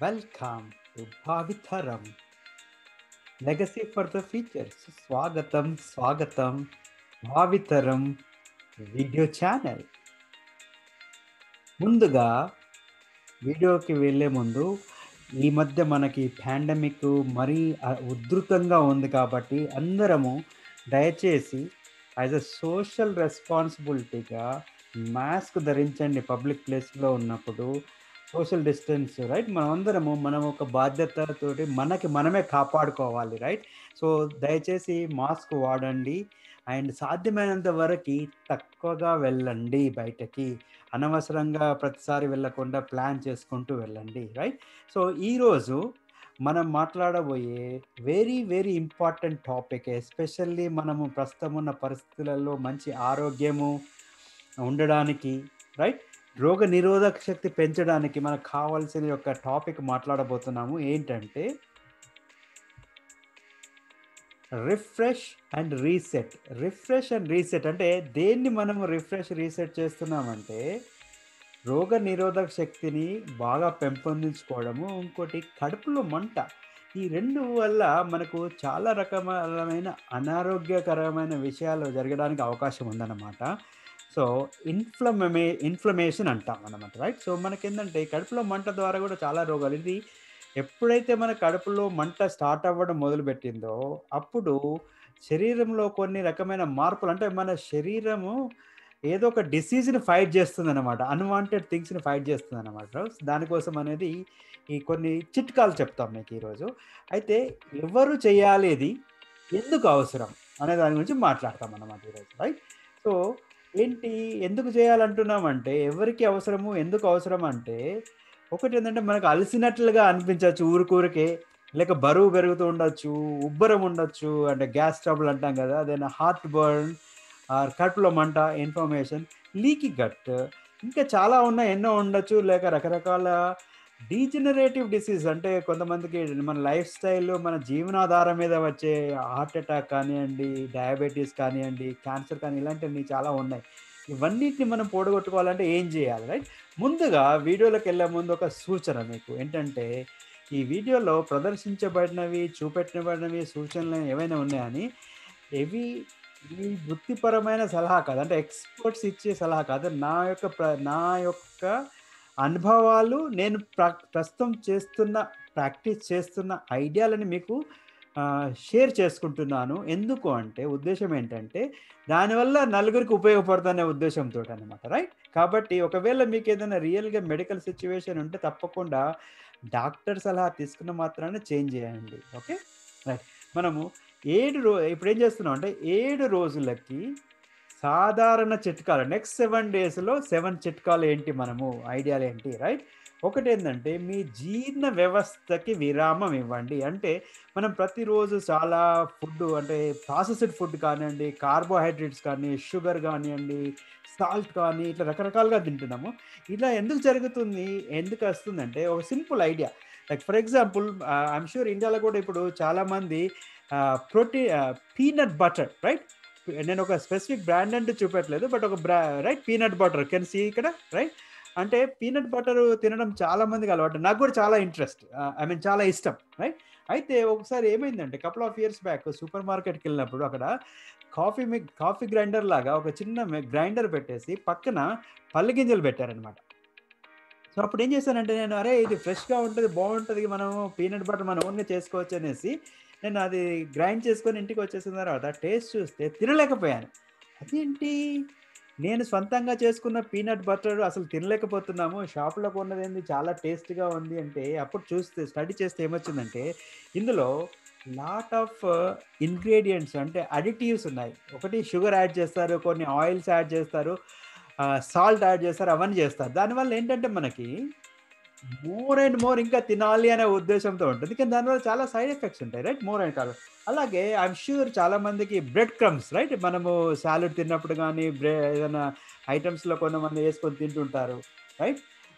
welcome to Bhavitharam legacy for the futures స్వాగతం స్వాగతం భావితరం video channel ముందుగా వీడియోకి వెళ్ళే ముందు ఈ మధ్య మనకి పాండమిక్ మరీ అ- ఉధృతంగా ఉంది కాబట్టి అందరము దయచేసి యాజ్ అ సోషల్ రెస్పాన్సిబిలిటీగా మాస్క్ ధరించండి పబ్లిక్ ప్లేస్లో ఉన్నప్పుడు సోషల్ డిస్టెన్స్ రైట్ మనమందరము మనం ఒక బాధ్యతతోటి మనకి మనమే కాపాడుకోవాలి రైట్ సో దయచేసి మాస్క్ వాడండి అండ్ సాధ్యమైనంత వరకు తక్కువగా వెళ్ళండి బయటకి అనవసరంగా ప్రతిసారి వెళ్ళకుండా ప్లాన్ చేసుకుంటూ వెళ్ళండి రైట్ సో ఈరోజు మనం మాట్లాడబోయే very very important topic especially మనము ప్రస్తుతం ఉన్న పరిస్థితులలో మంచి ఆరోగ్యము ఉండడానికి రైట్ రోగ నిరోధక శక్తి పెంచడానికి మనకు కావాల్సిన యొక్క టాపిక్ మాట్లాడబోతున్నాము ఏంటంటే refresh and reset refresh and reset అంటే దేన్ని మనం రిఫ్రెష్ రీసెట్ చేస్తున్నామంటే రోగ నిరోధక శక్తిని బాగా పెంపొందించుకోవడము ఇంకోటి కడుపులో మంట ఈ రెండు వల్ల మనకు చాలా రకమైన అనారోగ్యకరమైన విషయాలు జరగడానికి అవకాశం ఉందన్నమాట సో ఇన్ఫ్లమే ఇన్ఫ్లమేషన్ అంటాం అన్నమాట రైట్ సో మనకేంటంటే కడుపులో మంట ద్వారా కూడా చాలా రోగాలు ఇది ఎప్పుడైతే మన కడుపులో మంట స్టార్ట్ అవ్వడం మొదలుపెట్టిందో అప్పుడు శరీరంలో కొన్ని రకమైన మార్పులు అంటే మన శరీరము ఏదో ఒక డిసీజ్ని ఫైట్ చేస్తుంది అనమాట అన్వాంటెడ్ థింగ్స్ని ఫైట్ చేస్తుంది అనమాట దానికోసం అనేది ఈ కొన్ని చిట్కాలు చెప్తాం మీకు ఈరోజు అయితే ఎవరు చేయాలి ఇది ఎందుకు అవసరం అనే దాని గురించి మాట్లాడతాం అన్నమాట ఈరోజు రైట్ సో ఏంటి ఎందుకు చేయాలంటున్నామంటే ఎవరికి అవసరము ఎందుకు అవసరం అంటే ఒకటి ఏంటంటే మనకు అలసినట్లుగా అనిపించవచ్చు ఊరికూరికే లేక బరువు పెరుగుతూ ఉండొచ్చు ఉబ్బరం ఉండొచ్చు అంటే గ్యాస్ ట్రబుల్ అంటాం కదా అదేనా హార్ట్ బర్న్ ఆర్ కడుపులో మంట ఇన్ఫర్మేషన్ లీకి గట్ ఇంకా చాలా ఉన్నాయి ఎన్నో ఉండొచ్చు లేక రకరకాల డీజనరేటివ్ డిసీజ్ అంటే కొంతమందికి మన లైఫ్ స్టైల్ మన జీవనాధారం మీద వచ్చే హార్ట్ అటాక్ కానివ్వండి డయాబెటీస్ కానివ్వండి క్యాన్సర్ కానీ ఇలాంటివన్నీ చాలా ఉన్నాయి ఇవన్నిటిని మనం పోడగొట్టుకోవాలంటే ఏం చేయాలి రైట్ ముందుగా వీడియోలోకి వెళ్ళే ముందు ఒక సూచన మీకు ఏంటంటే ఈ వీడియోలో ప్రదర్శించబడినవి చూపెట్టబడినవి సూచనలు ఏవైనా ఉన్నాయని ఇవి ఈ వృత్తిపరమైన సలహా కాదు అంటే ఎక్స్పర్ట్స్ ఇచ్చే సలహా కాదు నా యొక్క ప్ర- నా యొక్క అనుభవాలు నేను ప్ర ప్రస్తుతం చేస్తున్న ప్రాక్టీస్ చేస్తున్న ఐడియాలని మీకు షేర్ చేసుకుంటున్నాను ఎందుకు అంటే ఉద్దేశం ఏంటంటే దానివల్ల నలుగురికి ఉపయోగపడుతుందనే ఉద్దేశంతో అనమాట రైట్ కాబట్టి ఒకవేళ మీకు ఏదైనా రియల్గా మెడికల్ సిచ్యువేషన్ ఉంటే తప్పకుండా డాక్టర్ సలహా తీసుకున్న మాత్రాన చేంజ్ చేయండి ఓకే రైట్ మనము ఏడు రో ఇప్పుడు ఏం చేస్తున్నాం అంటే ఏడు రోజులకి సాధారణ చిట్కాలు నెక్స్ట్ సెవెన్ డేస్లో సెవెన్ చిట్కాలు ఏంటి మనము ఐడియాలు ఏంటి రైట్ ఒకటి ఏంటంటే మీ జీర్ణ వ్యవస్థకి విరామం ఇవ్వండి అంటే మనం ప్రతిరోజు చాలా ఫుడ్ అంటే ప్రాసెస్డ్ ఫుడ్ కానివ్వండి కార్బోహైడ్రేట్స్ కానీ షుగర్ కానివ్వండి సాల్ట్ కానీ ఇట్లా రకరకాలుగా తింటున్నాము ఇలా ఎందుకు జరుగుతుంది ఎందుకు వస్తుందంటే ఒక simple idea like for example I'm sure ఇండియాలో కూడా ఇప్పుడు చాలామంది ప్రోటీన్ పీనట్ బటర్ రైట్ నేను ఒక స్పెసిఫిక్ బ్రాండ్ అంటే చూపెట్టలేదు బట్ ఒక బ్రా right peanut butter can see ఇక్కడ రైట్ అంటే పీనట్ బటర్ తినడం చాలా మందికి అలవాటు నాకు కూడా చాలా ఇంట్రెస్ట్ ఐ మీన్ చాలా ఇష్టం రైట్ అయితే ఒకసారి ఏమైందంటే కపుల్ ఆఫ్ ఇయర్స్ బ్యాక్ సూపర్ మార్కెట్కి వెళ్ళినప్పుడు అక్కడ కాఫీ మి కాఫీ గ్రైండర్ లాగా ఒక చిన్న గ్రైండర్ పెట్టేసి పక్కన పల్లి గింజలు పెట్టారనమాట సో అప్పుడు ఏం చేశానంటే నేను అరే ఇది ఫ్రెష్గా ఉంటుంది బాగుంటుంది మనము పీనట్ బటర్ మనం ఓన్గా చేసుకోవచ్చు అనేసి నేను అది గ్రైండ్ చేసుకొని ఇంటికి వచ్చేసిన తర్వాత టేస్ట్ చూస్తే తినలేకపోయాను అదేంటి నేను సొంతంగా చేసుకున్న పీనట్ బటర్ అసలు తినలేకపోతున్నాము షాప్లో కొన్నది ఏంది చాలా టేస్ట్గా ఉంది అంటే అప్పుడు చూస్తే స్టడీ చేస్తే ఏమొచ్చిందంటే ఇందులో లాట్ ఆఫ్ ఇంగ్రీడియంట్స్ అంటే అడిటివ్స్ ఉన్నాయి ఒకటి షుగర్ యాడ్ చేస్తారు కొన్ని ఆయిల్స్ యాడ్ చేస్తారు సాల్ట్ యాడ్ చేస్తారు అవన్నీ చేస్తారు దానివల్ల ఏంటంటే మనకి మోర్ అండ్ మోర్ ఇంకా తినాలి అనే ఉద్దేశంతో ఉంటుంది కానీ దానివల్ల చాలా సైడ్ ఎఫెక్ట్స్ ఉంటాయి రైట్ మోర్ అండ్ కాదు అలాగే ఐఎమ్ షూర్ చాలా మందికి బ్రెడ్ క్రమ్స్ రైట్ మనము సాలడ్ తిన్నప్పుడు కానీ బ్రె ఏదైనా ఐటమ్స్లో కొంతమంది వేసుకొని తింటుంటారు రైట్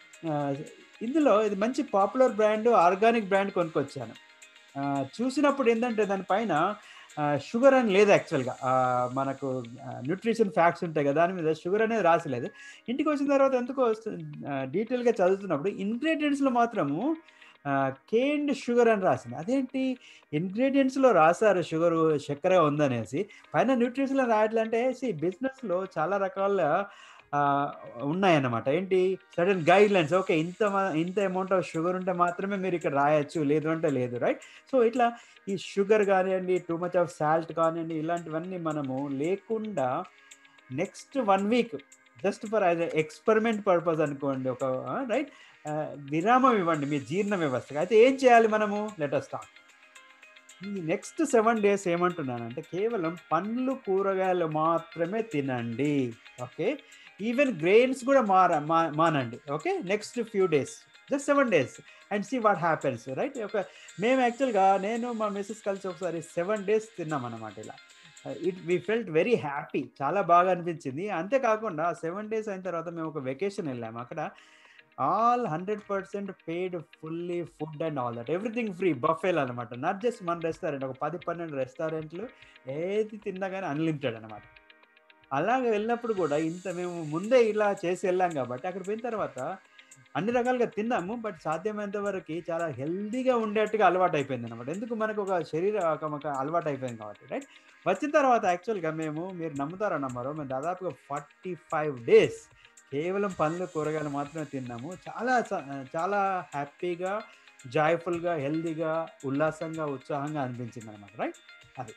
ఇందులో ఇది మంచి పాపులర్ బ్రాండ్ ఆర్గానిక్ బ్రాండ్ కొనుక్కొచ్చాను ఆ, చూసినప్పుడు ఏంటంటే దానిపైన షుగర్ అని లేదు యాక్చువల్గా మనకు న్యూట్రిషన్ ఫ్యాక్ట్స్ ఉంటాయి కదా దాని మీద షుగర్ అనేది రాసలేదు ఇంటికి వచ్చిన తర్వాత ఎందుకో డీటెయిల్గా చదువుతున్నప్పుడు ఇంగ్రీడియంట్స్లో మాత్రము కేన్డ్ షుగర్ అని రాసింది అదేంటి ఇంగ్రీడియంట్స్లో రాశారు షుగర్ చక్కెర ఉందనేసి పైన న్యూట్రిషన్లో రాయట్లంటే సి బిజినెస్లో చాలా రకాల ఆ, ఉన్నాయన్నమాట ఏంటి సడన్ గైడ్ లైన్స్ ఓకే ఇంత మా- ఇంత అమౌంట్ ఆఫ్ షుగర్ ఉంటే మాత్రమే మీరు ఇక్కడ రాయొచ్చు లేదు అంటే లేదు రైట్ సో ఇట్లా ఈ షుగర్ కానివ్వండి టూ మచ్ ఆఫ్ సాల్ట్ కానివ్వండి ఇలాంటివన్నీ మనము లేకుండా next one week just for as experiment purpose అనుకోండి ఒక రైట్ విరామం ఇవ్వండి మీ జీర్ణ వ్యవస్థకి అయితే ఏం చేయాలి మనము లెట్ స్టార్ట్ ఈ నెక్స్ట్ సెవెన్ డేస్ ఏమంటున్నానంటే కేవలం పండ్లు కూరగాయలు మాత్రమే తినండి ఓకే ఈవెన్ గ్రెయిన్స్ కూడా మార మా- మానండి okay next few days just seven days and see what happens right ఒక మేము యాక్చువల్గా నేను మా మిస్సెస్ కలిసి ఒకసారి సెవెన్ డేస్ తిన్నాం అన్నమాట ఇలా it we felt very happy చాలా బాగా అనిపించింది అంతేకాకుండా సెవెన్ డేస్ అయిన తర్వాత మేము ఒక వెకేషన్ వెళ్ళాము అక్కడ all hundred percent paid fully food and all that everything free బఫేల్ అనమాట నాట్ జస్ట్ మన రెస్టారెంట్ ఒక పది పన్నెండు రెస్టారెంట్లు ఏది తిన్నా కానీ అన్లిమిటెడ్ అనమాట అలాగే వెళ్ళినప్పుడు కూడా ఇంత మేము ముందే ఇలా చేసి వెళ్ళాం కాబట్టి అక్కడ పోయిన తర్వాత అన్ని రకాలుగా తిన్నాము బట్ సాధ్యమైనంత వరకు చాలా హెల్దీగా ఉండేట్టుగా అలవాటు అయిపోయింది అనమాట ఎందుకు మనకు ఒక శరీర ఒక ఒక అలవాటు అయిపోయింది కాబట్టి రైట్ వచ్చిన తర్వాత యాక్చువల్గా మేము మీరు నమ్ముతారో నమ్మరో మేము దాదాపుగా ఫార్టీ ఫైవ్ డేస్ కేవలం పండ్లు కూరగాయలు మాత్రమే తిన్నాము చాలా స- చాలా హ్యాపీగా జాయ్ఫుల్గా హెల్దీగా ఉల్లాసంగా ఉత్సాహంగా అనిపించింది అనమాట రైట్ అది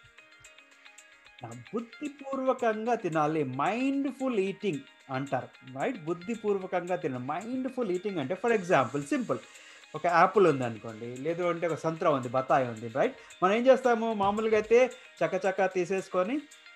నా బుద్ధిపూర్వకంగా తినాలి మైండ్ఫుల్ ఈటింగ్ అంటారు రైట్ బుద్ధిపూర్వకంగా తినాలి మైండ్ఫుల్ ఈటింగ్ అంటే ఫర్ ఎగ్జాంపుల్ సింపుల్ ఒక యాపిల్ ఉంది అనుకోండి లేదు అంటే ఒక సంత్ర ఉంది బత్తాయి ఉంది రైట్ మనం ఏం చేస్తాము మామూలుగా అయితే చక్కచక్క తీసేసుకొని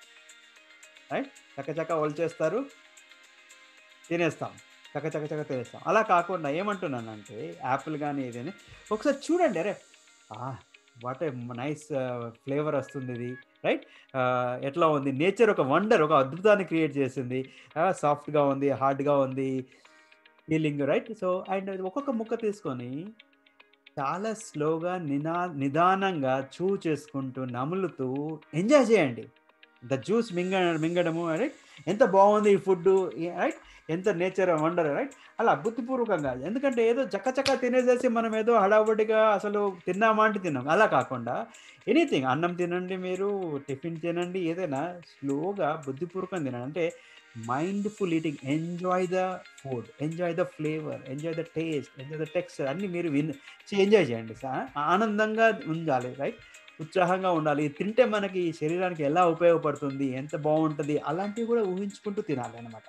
రైట్ చక్కచక్క చేస్తారు తినేస్తాం చక్క చక్క చక్క తినేస్తాం అలా కాకుండా ఏమంటున్నానంటే యాపిల్ కానీ ఏదైనా ఒకసారి చూడండి అరే వాట్ ఏ నైస్ ఫ్లేవర్ వస్తుంది ఇది రైట్ ఎట్లా ఉంది నేచర్ ఒక వండర్ ఒక అద్భుతాన్ని క్రియేట్ చేసింది సాఫ్ట్గా ఉంది హార్డ్గా ఉంది ఫీలింగ్ రైట్ సో అండ్ ఒక్కొక్క ముక్క తీసుకొని చాలా స్లోగా నినా నిదానంగా చూ చేసుకుంటూ నములుతూ ఎంజాయ్ చేయండి ద జ్యూస్ మింగ మింగడము రైట్ ఎంత బాగుంది ఈ ఫుడ్ రైట్ ఎంత నేచర్ వండర్ రైట్ అలా బుద్ధిపూర్వకంగా ఎందుకంటే ఏదో చక్క చక్క తినేసేసి మనం ఏదో హడావుడిగా అసలు తిన్నామా అంటే తిన్నాం అలా కాకుండా ఎనీథింగ్ అన్నం తినండి మీరు టిఫిన్ తినండి ఏదైనా స్లోగా బుద్ధిపూర్వకంగా తినండి అంటే mindful eating enjoy the food enjoy the flavour enjoy the taste enjoy the texture అన్ని మీరు విన్ ఎంజాయ్ చేయండి సా- ఆనందంగా ఉండాలి రైట్ ఉత్సాహంగా ఉండాలి ఇది తింటే మనకి ఈ శరీరానికి ఎలా ఉపయోగపడుతుంది ఎంత బాగుంటుంది అలాంటివి కూడా ఊహించుకుంటూ తినాలి అనమాట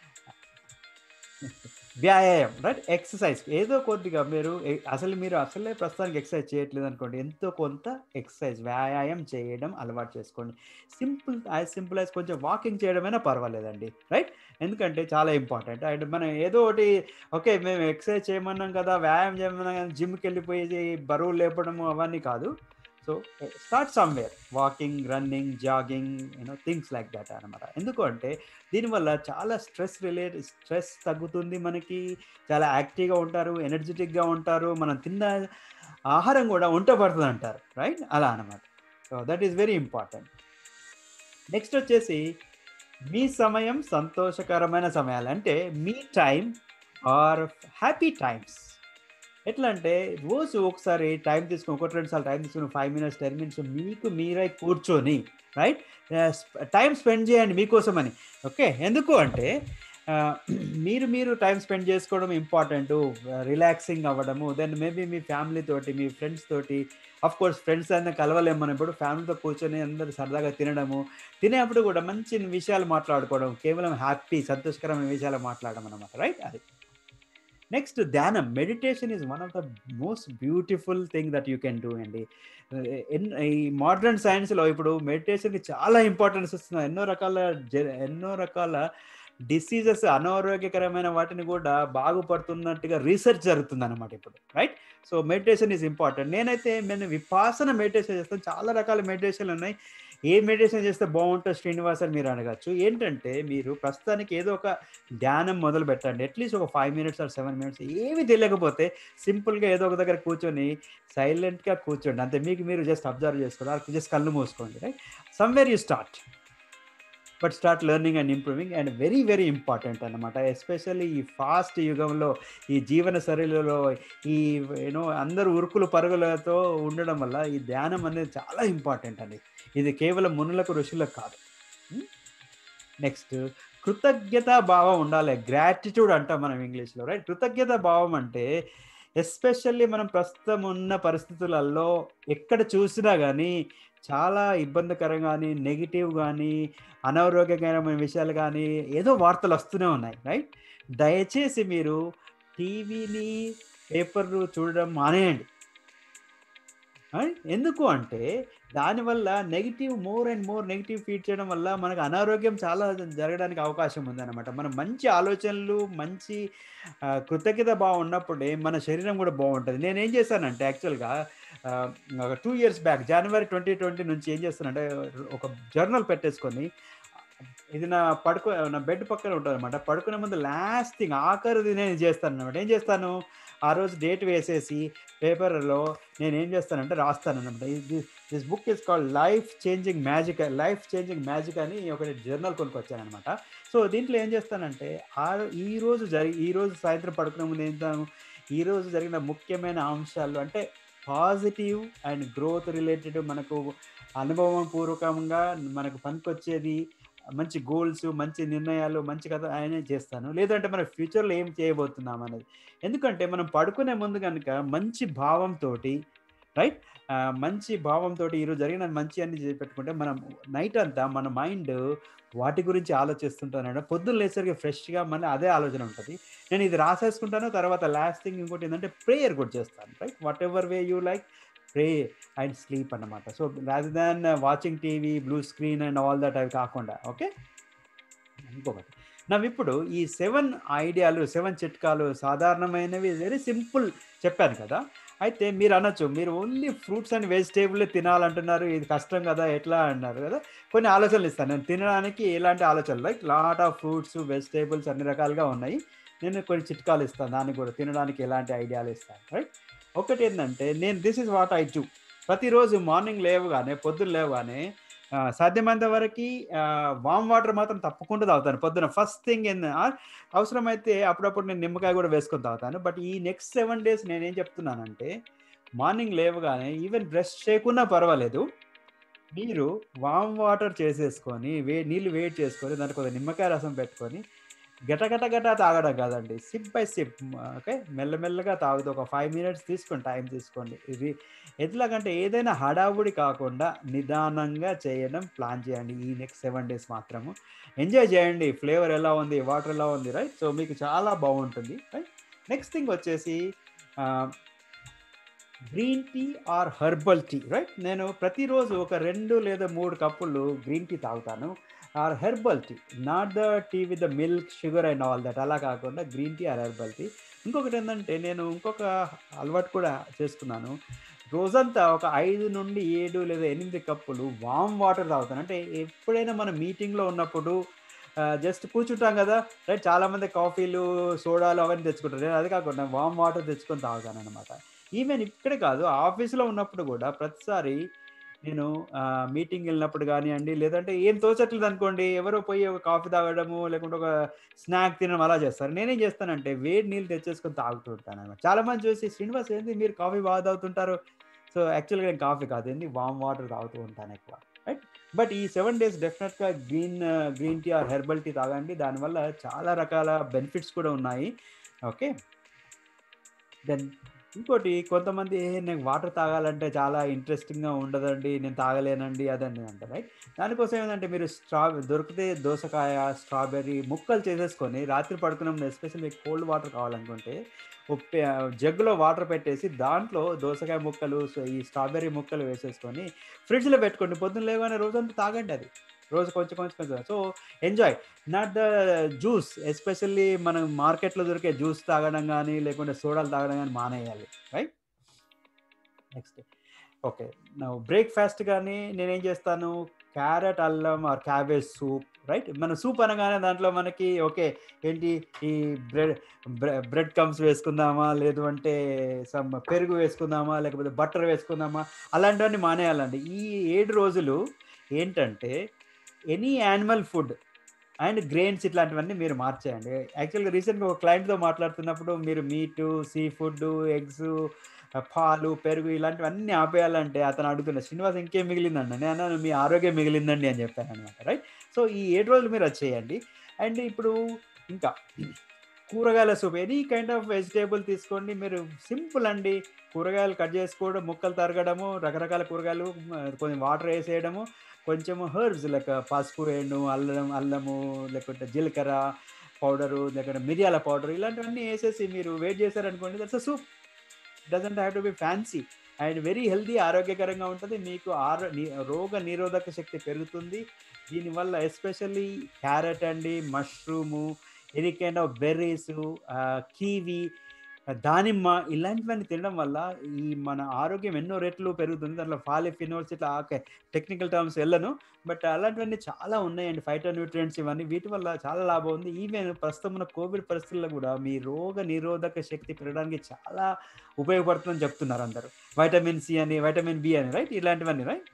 వ్యాయామం రైట్ ఎక్సర్సైజ్ ఏదో కొద్దిగా మీరు ఎ- అసలు మీరు అసలే ప్రస్తుతానికి ఎక్సర్సైజ్ చేయట్లేదు అనుకోండి ఎంతో కొంత ఎక్సర్సైజ్ వ్యాయామం చేయడం అలవాటు చేసుకోండి సింపుల్ యాజ్ సింపుల్ యాజ్ కొంచెం వాకింగ్ చేయడమైనా పర్వాలేదండి రైట్ ఎందుకంటే చాలా ఇంపార్టెంట్ అండ్ మనం ఏదో ఒకటి ఓకే మేము ఎక్సర్సైజ్ చేయమన్నాం కదా వ్యాయామం చేయమన్నాం కదా జిమ్కి వెళ్ళిపోయి బరువులు లేపడము అవన్నీ కాదు so start somewhere walking running jogging you know things like that అనమాట ఎందుకు అంటే దీనివల్ల చాలా స్ట్రెస్ రిలేట్ స్ట్రెస్ తగ్గుతుంది మనకి చాలా యాక్టివ్గా ఉంటారు ఎనర్జెటిక్గా ఉంటారు మనం తిన్న ఆహారం కూడా వంట పడుతుంది అంటారు రైట్ అలా అనమాట so that is very important next వచ్చేసి మీ సమయం సంతోషకరమైన సమయాలు అంటే మీ టైం ఆర్ హ్యాపీ టైమ్స్ ఎట్లా అంటే రోజు ఒకసారి టైం తీసుకుని ఒకటి రెండు సార్లు టైం తీసుకుని ఫైవ్ మినిట్స్ టెన్ మినిట్స్ మీకు మీరై కూర్చొని రైట్ టైం స్పెండ్ చేయండి మీకోసమని ఓకే ఎందుకు అంటే ఆ, మీరు మీరు టైం స్పెండ్ చేసుకోవడం ఇంపార్టెంట్ రిలాక్సింగ్ అవ్వడము దెన్ మేబీ మీ ఫ్యామిలీ తోటి మీ ఫ్రెండ్స్ తోటి అఫ్ కోర్స్ ఫ్రెండ్స్ అయినా కలవలేము మనం ఇప్పుడు ఫ్యామిలీతో కూర్చొని అందరూ సరదాగా తినడము తినేప్పుడు కూడా మంచి విషయాలు మాట్లాడుకోవడం కేవలం హ్యాపీ సంతోషకరమైన విషయాలు మాట్లాడడం అనమాట రైట్ అది నెక్స్ట్ ధ్యానం meditation is one of the most beautiful thing that you can do అండి ఎన్- ఈ మోడర్న్ సైన్స్లో ఇప్పుడు మెడిటేషన్కి చాలా ఇంపార్టెన్స్ ఇస్తున్నారు ఎన్నో రకాల జ- ఎన్నో రకాల డిసీజెస్ అనారోగ్యకరమైన వాటిని కూడా బాగుపడుతున్నట్టుగా రీసెర్చ్ జరుగుతుంది అనమాట ఇప్పుడు right so meditation is important నేనైతే నేను విపాసన మెడిటేషన్ చేస్తాను చాలా రకాల మెడిటేషన్లు ఉన్నాయి ఏ మెడిటేషన్ చేస్తే బాగుంటుంది శ్రీనివాస్ అని మీరు అడగచ్చు ఏంటంటే మీరు ప్రస్తుతానికి ఏదో ఒక ధ్యానం మొదలు పెట్టండి అట్లీస్ట్ ఒక five minutes or seven minutes ఏమి తెలియకపోతే సింపుల్గా ఏదో ఒక దగ్గర కూర్చొని సైలెంట్గా కూర్చోండి అంతే మీకు మీరు జస్ట్ అబ్జర్వ్ చేసుకోండి జస్ట్ కళ్ళు మూసుకోండి right somewhere you start but start learning and improving and very very important అనమాట ఎస్పెషల్లీ ఈ ఫాస్ట్ యుగంలో ఈ జీవన శైలిలో ఈ యూనో అందరూ ఉరుకులు పరుగులతో ఉండడం వల్ల ఈ ధ్యానం అనేది చాలా ఇంపార్టెంట్ అండి ఇది కేవలం మునులకు ఋషులకు కాదు నెక్స్ట్ కృతజ్ఞత భావం ఉండాలి గ్రాటిట్యూడ్ అంటాం మనం ఇంగ్లీష్లో రైట్ కృతజ్ఞత భావం అంటే ఎస్పెషల్లీ మనం ప్రస్తుతం ఉన్న పరిస్థితులలో ఎక్కడ చూసినా కానీ చాలా ఇబ్బందికరం కానీ నెగిటివ్ కానీ అనారోగ్యకరమైన విషయాలు కానీ ఏదో వార్తలు వస్తూనే ఉన్నాయి రైట్ దయచేసి మీరు టీవీని పేపర్ చూడడం మానేయండి ఎందుకు అంటే దానివల్ల negative more and more negative feed చేయడం వల్ల మనకు అనారోగ్యం చాలా జరగడానికి అవకాశం ఉందన్నమాట మనం మంచి ఆలోచనలు మంచి కృతజ్ఞత బాగున్నప్పుడే మన శరీరం కూడా బాగుంటుంది నేను ఏం చేశానంటే యాక్చువల్గా ఒక two years back January twenty twenty నుంచి ఏం చేస్తానంటే ఒక జర్నల్ పెట్టేసుకొని ఇది నా పడుకో నా బెడ్ పక్కన ఉంటుంది అనమాట పడుకునే ముందు లాస్ట్ థింగ్ ఆఖరిది నేను చేస్తాను అనమాట ఏం చేస్తాను ఆ రోజు డేట్ వేసేసి పేపర్లో నేను ఏం చేస్తానంటే రాస్తాను అనమాట this book is called life changing magic life changing magic అని ఒకటి జర్నల్ కొనుక్కొచ్చాను అనమాట సో దీంట్లో ఏం చేస్తానంటే ఆ ఈ రోజు జరి ఈ రోజు సాయంత్రం పడుకునే ముందు ఏం చేస్తాను ఈ రోజు జరిగిన ముఖ్యమైన అంశాలు అంటే పాజిటివ్ అండ్ గ్రోత్ రిలేటెడ్ మనకు అనుభవం పూర్వకంగా మనకు పనికొచ్చేది మంచి గోల్స్ మంచి నిర్ణయాలు మంచి కథ ఆయనే చేస్తాను లేదంటే మన ఫ్యూచర్లో ఏం చేయబోతున్నాం అనేది ఎందుకంటే మనం పడుకునే ముందు కనుక మంచి భావంతో రైట్ మంచి భావంతో ఈరోజు జరిగిన మంచి అన్ని పెట్టుకుంటే మనం నైట్ అంతా మన మైండ్ వాటి గురించి ఆలోచిస్తుంటాను పొద్దున్న లేసరికి ఫ్రెష్గా మన అదే ఆలోచన ఉంటుంది నేను ఇది రాసేసుకుంటాను తర్వాత లాస్ట్ థింగ్ ఇంకోటి ఏంటంటే ప్రేయర్ కూడా చేస్తాను right whatever way you like pray and sleep అన్నమాట so rather than watching TV blue screen and all that అవి కాకుండా ఓకే ఇంకొకటి నవ్వు ఇప్పుడు ఈ సెవెన్ ఐడియాలు సెవెన్ చిట్కాలు సాధారణమైనవి వెరీ సింపుల్ చెప్పాను కదా అయితే మీరు అనొచ్చు మీరు ఓన్లీ ఫ్రూట్స్ అండ్ వెజిటేబుల్ తినాలంటున్నారు ఇది కష్టం కదా ఎట్లా అన్నారు కదా కొన్ని ఆలోచనలు ఇస్తాను నేను తినడానికి ఎలాంటి ఆలోచనలు like lot of fruits vegetables అన్ని రకాలుగా ఉన్నాయి నేను కొన్ని చిట్కాలు ఇస్తాను దానికి కూడా తినడానికి ఎలాంటి ఐడియాలు ఇస్తాను రైట్ ఒకటి ఏంటంటే నేను this is what I do ప్రతిరోజు మార్నింగ్ లేవగానే పొద్దున్న లేవగానే సాధ్యమైనంత వరకు వామ్ వాటర్ మాత్రం తప్పకుండా తాగుతాను పొద్దున ఫస్ట్ థింగ్ ఏంది అవసరమైతే అప్పుడప్పుడు నేను నిమ్మకాయ కూడా వేసుకొని తాగుతాను బట్ ఈ నెక్స్ట్ సెవెన్ డేస్ నేనేం చెప్తున్నానంటే మార్నింగ్ లేవగానే ఈవెన్ బ్రష్ చేయకున్నా పర్వాలేదు మీరు వామ్ వాటర్ చేసేసుకొని వే నీళ్ళు వేడి చేసుకొని దానికి ఒక నిమ్మకాయ రసం పెట్టుకొని గట గట గట తాగడం కాదండి సిప్ బై సిప్ ఓకే మెల్లమెల్లగా తాగుతూ ఒక ఫైవ్ మినిట్స్ తీసుకోండి టైం తీసుకోండి ఇది ఎట్లాగంటే ఏదైనా హడావుడి కాకుండా నిదానంగా చేయడం ప్లాన్ చేయండి ఈ నెక్స్ట్ సెవెన్ డేస్ మాత్రము ఎంజాయ్ చేయండి ఫ్లేవర్ ఎలా ఉంది వాటర్ ఎలా ఉంది రైట్ సో మీకు చాలా బాగుంటుంది రైట్ నెక్స్ట్ థింగ్ వచ్చేసి green tea or herbal tea right నేను ప్రతిరోజు ఒక రెండు లేదా మూడు కప్పులు గ్రీన్ టీ తాగుతాను or herbal tea not the tea with the milk sugar and all that అలా కాకుండా green tea or herbal tea ఇంకొకటి ఏంటంటే నేను ఇంకొక అలవాటు కూడా చేసుకున్నాను రోజంతా ఒక ఐదు నుండి ఏడు లేదా ఎనిమిది కప్పులు వామ్ వాటర్ తాగుతాను అంటే ఎప్పుడైనా మనం మీటింగ్లో ఉన్నప్పుడు జస్ట్ కూర్చుంటాం కదా రైట్ చాలామంది కాఫీలు సోడాలు అవన్నీ తెచ్చుకుంటారు నేను అది కాకుండా వామ్ వాటర్ తెచ్చుకొని తాగుతాను అనమాట ఈవెన్ ఇక్కడే కాదు ఆఫీస్లో ఉన్నప్పుడు కూడా ప్రతిసారి నేను మీటింగ్ వెళ్ళినప్పుడు కానివ్వండి లేదంటే ఏం తోచట్లేదు అనుకోండి ఎవరో పోయి ఒక కాఫీ తాగడము లేకుంటే ఒక స్నాక్ తినడం అలా చేస్తారు నేనేం చేస్తానంటే వేడి నీళ్ళు తెచ్చేసుకొని తాగుతూ ఉంటాను అనమాట చాలా మంది చూసి శ్రీనివాస్ ఏంది మీరు కాఫీ బాగా తాగుతుంటారు సో యాక్చువల్గా నేను కాఫీ కాదు ఏంది వామ్ వాటర్ తాగుతూ ఉంటాను ఎక్కువ రైట్ బట్ ఈ సెవెన్ డేస్ డెఫినెట్గా green green tea or herbal tea తాగండి దానివల్ల చాలా రకాల బెనిఫిట్స్ కూడా ఉన్నాయి ఓకే దెన్ ఇంకోటి కొంతమంది నాకు వాటర్ తాగాలంటే చాలా ఇంట్రెస్టింగ్గా ఉండదండి నేను తాగలేనండి అదని అంటారు రైట్ దానికోసం ఏంటంటే మీరు స్ట్రా దొరికితే దోసకాయ స్ట్రాబెర్రీ ముక్కలు చేసేసుకొని రాత్రి పడుకున్నప్పుడు ఎస్పెషల్లీ కోల్డ్ వాటర్ కావాలనుకుంటే ఉప్పే జగ్గులో వాటర్ పెట్టేసి దాంట్లో దోసకాయ ముక్కలు ఈ స్ట్రాబెర్రీ ముక్కలు వేసేసుకొని ఫ్రిడ్జ్లో పెట్టుకోండి పొద్దున్న లేవనే రోజంతా తాగండి అది రోజు కొంచెం కొంచెం కొంచెం so enjoy not the juice especially మనం మార్కెట్లో దొరికే జ్యూస్ తాగడం కానీ లేకుంటే సోడాలు తాగడం కానీ మానేయాలి రైట్ నెక్స్ట్ ఓకే నా బ్రేక్ఫాస్ట్ కానీ నేనేం చేస్తాను క్యారెట్ అల్లం ఆర్ క్యాబేజ్ సూప్ రైట్ మన సూప్ అనగానే దాంట్లో మనకి ఓకే ఏంటి ఈ బ్రెడ్ బ్రెడ్ కమ్స్ వేసుకుందామా లేదు అంటే సమ్ పెరుగు వేసుకుందామా లేకపోతే బటర్ వేసుకుందామా అలాంటివన్నీ మానేయాలండి ఈ ఏడు రోజులు ఏంటంటే any animal food and grains ఇట్లాంటివన్నీ మీరు మార్చేయండి యాక్చువల్గా రీసెంట్గా ఒక క్లయింట్తో మాట్లాడుతున్నప్పుడు మీరు మీటు సీ ఫుడ్ ఎగ్స్ పాలు పెరుగు ఇలాంటివన్నీ ఆపేయాలంటే అతను అడుగుతున్న శ్రీనివాస్ ఇంకేం మిగిలిందండి నేను అన్నాను మీ ఆరోగ్యం మిగిలిందండి అని చెప్పాను అనమాట రైట్ సో ఈ ఏడు రోజులు మీరు అది చేయండి అండ్ ఇప్పుడు ఇంకా కూరగాయల soup any kind of vegetable తీసుకోండి మీరు సింపుల్ అండి కూరగాయలు కట్ చేసుకోవడం ముక్కలు తరగడము రకరకాల కూరగాయలు మ, కొంచెం వాటర్ వేసేయడము కొంచెం హర్బ్స్ లైక్ పసుపు వేయడం అల్లం అల్లము లేకుంటే జీలకర్ర పౌడరు లేకుంటే మిరియాల పౌడర్ ఇలాంటివన్నీ వేసేసి మీరు వెయిట్ చేశారనుకోండి that's soup doesn't have to be fancy and very healthy ఆరోగ్యకరంగా ఉంటుంది మీకు ఆరో ని- రోగ నిరోధక శక్తి పెరుగుతుంది దీనివల్ల ఎస్పెషల్లీ క్యారెట్ అండి mushroom any kind of berries kiwi దానిమ్మ ఇలాంటివన్నీ తినడం వల్ల ఈ మన ఆరోగ్యం ఎన్నో రెట్లు పెరుగుతుంది దాంట్లో ఫాలిఫినోల్స్ ఇట్లా టెక్నికల్ టర్మ్స్ వెళ్ళను బట్ అలాంటివన్నీ చాలా ఉన్నాయండి ఫైటో న్యూట్రియంట్స్ ఇవన్నీ వీటి వల్ల చాలా లాభం ఉంది ఈవెన్ ప్రస్తుతం ఉన్న కోవిడ్ పరిస్థితుల్లో కూడా మీ రోగ నిరోధక శక్తి పెరగడానికి చాలా ఉపయోగపడుతుందని చెప్తున్నారు అందరూ వైటమిన్ సి అని వైటమిన్ బి అని రైట్ ఇలాంటివన్నీ right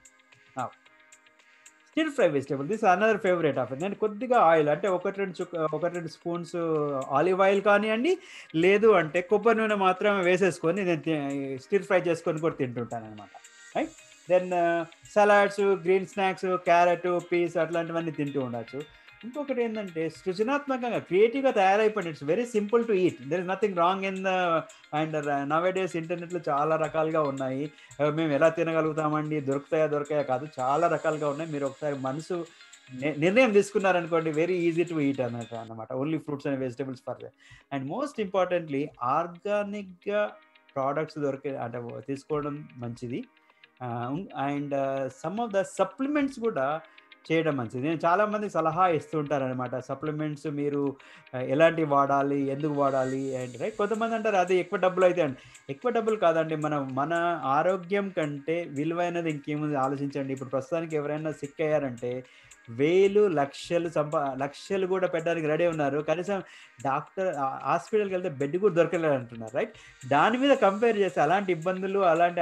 stir fry vegetable this another favourite of నేను కొద్దిగా ఆయిల్ అంటే ఒకటి రెండు చుక్క ఒకటి రెండు స్పూన్స్ ఆలివ్ ఆయిల్ కానివ్వండి లేదు అంటే కొబ్బరి నూనె మాత్రమే వేసేసుకొని నేను స్టిర్ ఫ్రై చేసుకొని కూడా తింటుంటాను అనమాట right then salads green snacks carrot pieces అట్లాంటివన్నీ తింటూ ఉండొచ్చు ఇంకొకటి ఏంటంటే సృజనాత్మకంగా క్రియేటివ్గా తయారైపోయింది it's very simple to eat there is nothing wrong in the and nowadays ఇంటర్నెట్లో చాలా రకాలుగా ఉన్నాయి అవి మేము ఎలా తినగలుగుతామండి దొరుకుతాయా దొరకాయా కాదు చాలా రకాలుగా ఉన్నాయి మీరు ఒకసారి మనసు ని- నిర్ణయం తీసుకున్నారనుకోండి వెరీ ఈజీ టు ఈట్ అన్నట్టు అనమాట only fruits and vegetables for and most importantly ఆర్గానిక్గా ప్రోడక్ట్స్ దొరికే అంటే తీసుకోవడం మంచిది and some of the supplements కూడా చేయడం మంచిది నేను చాలా మంది సలహా ఇస్తూ ఉంటారనమాట సప్లిమెంట్స్ మీరు ఆ, ఎలాంటివి వాడాలి ఎందుకు వాడాలి అండ్ రైట్ కొంతమంది అంటారు అది ఎక్కువ డబ్బులు అయితే అండి ఎక్కువ డబ్బులు కాదండి మనం మన ఆరోగ్యం కంటే విలువైనది ఇంకేముంది ఆలోచించండి ఇప్పుడు ప్రస్తుతానికి ఎవరైనా సిక్ అయ్యారంటే వేలు లక్షలు సంపా లక్షలు కూడా పెట్టడానికి రెడీ ఉన్నారు కనీసం డాక్టర్ హాస్పిటల్కి వెళ్తే బెడ్ కూడా దొరకలేదు అంటున్నారు రైట్ దాని మీద కంపేర్ చేస్తే అలాంటి ఇబ్బందులు అలాంటి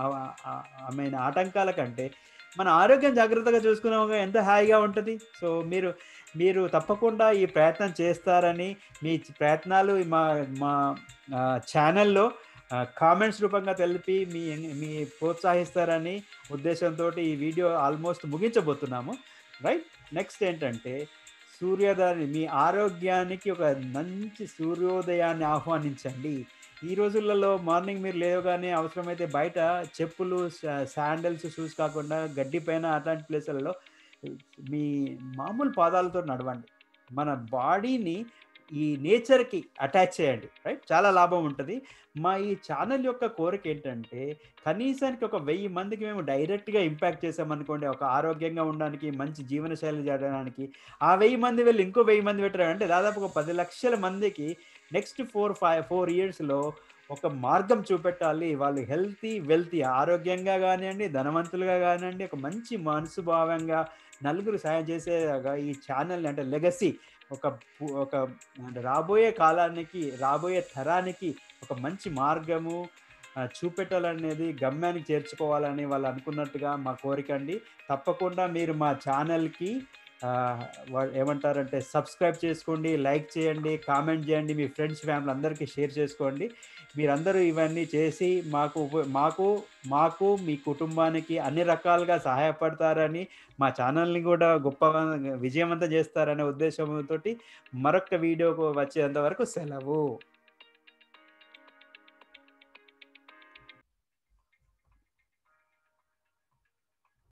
ఐ మీన్ ఆటంకాల కంటే మన ఆరోగ్యం జాగ్రత్తగా చూసుకున్నాక ఎంత హాయిగా ఉంటుంది సో మీరు మీరు తప్పకుండా ఈ ప్రయత్నం చేస్తారని మీ చ- ప్రయత్నాలు మా మా ఛానల్లో కామెంట్స్ రూపంగా తెలిపి మీ మీ ప్రోత్సహిస్తారని ఉద్దేశంతో ఈ వీడియో ఆల్మోస్ట్ ముగించబోతున్నాము రైట్ నెక్స్ట్ ఏంటంటే సూర్యోదయాన్ని మీ ఆరోగ్యానికి ఒక మంచి సూర్యోదయాన్ని ఆహ్వానించండి ఈ రోజులలో మార్నింగ్ మీరు లేవగానే అవసరమైతే బయట చెప్పులు శాండల్స్ షూస్ కాకుండా గడ్డి పైన అట్లాంటి ప్లేసులలో మీ మామూలు పాదాలతో నడవండి మన బాడీని ఈ నేచర్కి అటాచ్ చేయండి రైట్ చాలా లాభం ఉంటుంది మా ఈ ఛానల్ యొక్క కోరిక ఏంటంటే కనీసానికి ఒక వెయ్యి మందికి మేము డైరెక్ట్గా ఇంపాక్ట్ చేసామనుకోండి ఒక ఆరోగ్యంగా ఉండడానికి మంచి జీవనశైలి చేయడానికి ఆ వెయ్యి మంది వెళ్ళి ఇంకో వెయ్యి మంది పెట్టారు అంటే దాదాపు ఒక పది లక్షల మందికి నెక్స్ట్ ఫోర్ ఫైవ్ ఫోర్ ఇయర్స్లో ఒక మార్గం చూపెట్టాలి వాళ్ళు హెల్తీ వెల్తీ ఆరోగ్యంగా కానివ్వండి ధనవంతులుగా కానివ్వండి ఒక మంచి మనసు భావంగా నలుగురు సాయం చేసేలాగా ఈ ఛానల్ అంటే లెగసీ ఒక పు- ఒక అంటే రాబోయే కాలానికి రాబోయే తరానికి ఒక మంచి మార్గము ఆ, చూపెట్టాలనేది గమ్యానికి చేర్చుకోవాలని వాళ్ళు అనుకున్నట్టుగా మా కోరిక అండి తప్పకుండా మీరు మా ఛానల్కి ఆ, వా- ఏమంటారంటే సబ్స్క్రైబ్ చేసుకోండి లైక్ చేయండి కామెంట్ చేయండి మీ ఫ్రెండ్స్ ఫ్యామిలీ అందరికీ షేర్ చేసుకోండి మీరందరూ ఇవన్నీ చేసి మాకు ఉప- మాకు మాకు మీ కుటుంబానికి అన్ని రకాలుగా సహాయపడతారని మా ఛానల్ని కూడా గొప్ప విజయవంతం చేస్తారనే ఉద్దేశంతో మరొక వీడియోకు వచ్చేంత వరకు సెలవు